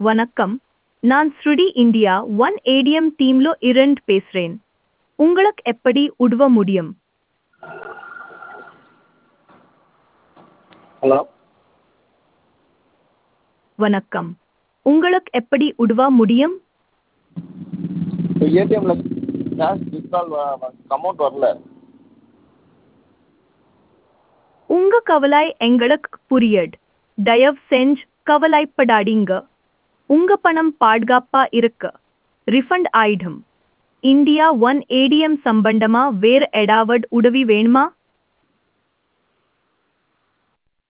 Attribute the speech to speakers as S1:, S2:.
S1: வணக்கம் நான் ஸ்ருடி இந்தியா ஒன் ஏடிஎம் டீம்ல இருந்து பேசுறேன் உங்களுக்கு எப்படி உதவ முடியும்
S2: ஹலோ
S1: வணக்கம் உங்களுக்கு எப்படி உதவ முடியும்
S2: இப்போ ஏடிஎம்மில் கேஷ் வித்ட்ரால் அமௌண்ட் வரல
S1: உங்க கவலை எங்களுக்கு புரியுது தயவு செஞ்சு கவலைப்படாதீங்க உங்க பணம் பாதுகாப்பா இருக்கு ரிஃபண்ட் ஆயிடும் இந்தியா ஒன் ஏடிஎம் சம்பந்தமா வேற ஏதாவது உதவி வேணுமா